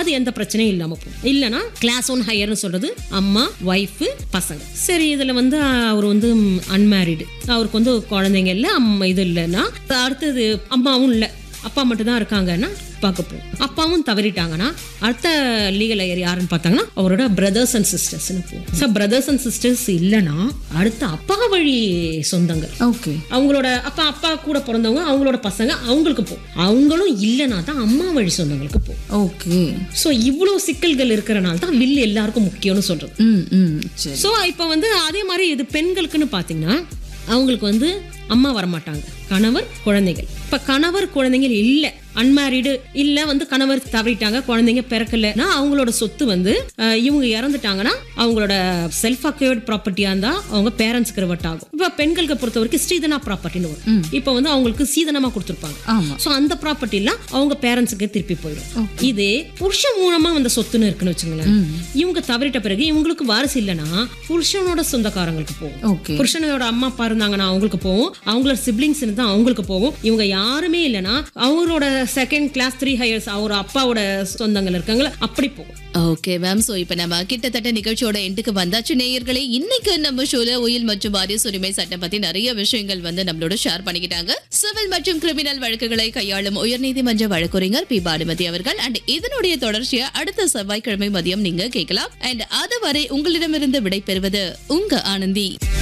அது எந்த பிரச்சனையும் இல்லாம போகும் இல்லனா கிளாஸ் ஒன் ஹையர்னு சொல்றது அம்மா ஒய்ஃப் பசங்க சரி இதுல வந்து அவர் வந்து அன்மேரிடு அவருக்கு வந்து குழந்தைங்க இல்ல அம்மா இது இல்லைன்னா அடுத்தது அம்மாவும் இல்ல அப்பா மட்டும் தான் இருக்காங்கன்னா பார்க்க போகும் அப்பாவும் தவறிட்டாங்கன்னா அடுத்த லீகல் ஐயர் யாருன்னு பார்த்தாங்கன்னா அவரோட பிரதர்ஸ் அண்ட் சிஸ்டர்ஸ்னு போகும் ஸோ பிரதர்ஸ் அண்ட் சிஸ்டர்ஸ் இல்லைன்னா அடுத்த அப்பா வழி சொந்தங்கள் ஓகே அவங்களோட அப்பா அப்பா கூட பிறந்தவங்க அவங்களோட பசங்க அவங்களுக்கு போகும் அவங்களும் இல்லைனா தான் அம்மா வழி சொந்தங்களுக்கு போகும் ஓகே ஸோ இவ்வளோ சிக்கல்கள் இருக்கிறனால தான் வில் எல்லாருக்கும் முக்கியம்னு சொல்றது ம் ம் சரி ஸோ இப்போ வந்து அதே மாதிரி இது பெண்களுக்குன்னு பார்த்தீங்கன்னா அவங்களுக்கு வந்து அம்மா வரமாட்டாங்க கணவர் குழந்தைகள் இப்போ கணவர் குழந்தைகள் இல்லை அன்மேரிடு இல்லை வந்து கணவர் தவறிட்டாங்க குழந்தைங்க பிறக்கலைன்னா அவங்களோட சொத்து வந்து அஹ், இவங்க இறந்துட்டாங்கன்னா அவங்களோட செல்ஃப் அக்யூர்ட் ப்ராப்பர்ட்டியாக இருந்தால் அவங்க பேரண்ட்ஸ்க்கு ரிவர்ட் ஆகும் இப்போ பெண்களுக்கு பொறுத்த வரைக்கும் ஸ்ரீதனா ப்ராப்பர்ட்டின்னு வரும் இப்போ வந்து அவங்களுக்கு சீதனமாக கொடுத்துருப்பாங்க ஆமா ஸோ அந்த ப்ராப்பர்ட்டிலாம் அவங்க பேரண்ட்ஸுக்கு திருப்பி போயிடும் இதே புருஷன் மூலமா வந்த சொத்துன்னு இருக்குன்னு வச்சுங்களேன் இவங்க தவறிட்ட பிறகு இவங்களுக்கு வாரிசு இல்லைன்னா புருஷனோட சொந்தக்காரங்களுக்கு போகும் ஓகே புருஷனோட அம்மா அப்பா இருந்தாங்கன்னா அவங்களுக்கு போகும் அவங்களோட சிப்ளிங்ஸ் இருந்தா அவங்களுக்கு போகும் இவங்க யாருமே இல்லைன்னா அவங்களோட செகண்ட் கிளாஸ் த்ரீ ஹையர்ஸ் அவர் அப்பாவோட சொந்தங்கள் இருக்காங்களா அப்படி போகும் ஓகே மேம் சோ இப்ப நம்ம கிட்டத்தட்ட நிகழ்ச்சியோட எண்டுக்கு வந்தாச்சு நேயர்களே இன்னைக்கு நம்ம ஷோல உயில் மற்றும் வாரிசு உரிமை சட்டம் பத்தி நிறைய விஷயங்கள் வந்து நம்மளோட ஷேர் பண்ணிக்கிட்டாங்க சிவில் மற்றும் கிரிமினல் வழக்குகளை கையாளும் உயர்நீதிமன்ற வழக்கறிஞர் பி பானுமதி அவர்கள் அண்ட் இதனுடைய தொடர்ச்சியை அடுத்த செவ்வாய்க்கிழமை மதியம் நீங்க கேட்கலாம் அண்ட் அதுவரை உங்களிடமிருந்து விடை பெறுவது உங்க ஆனந்தி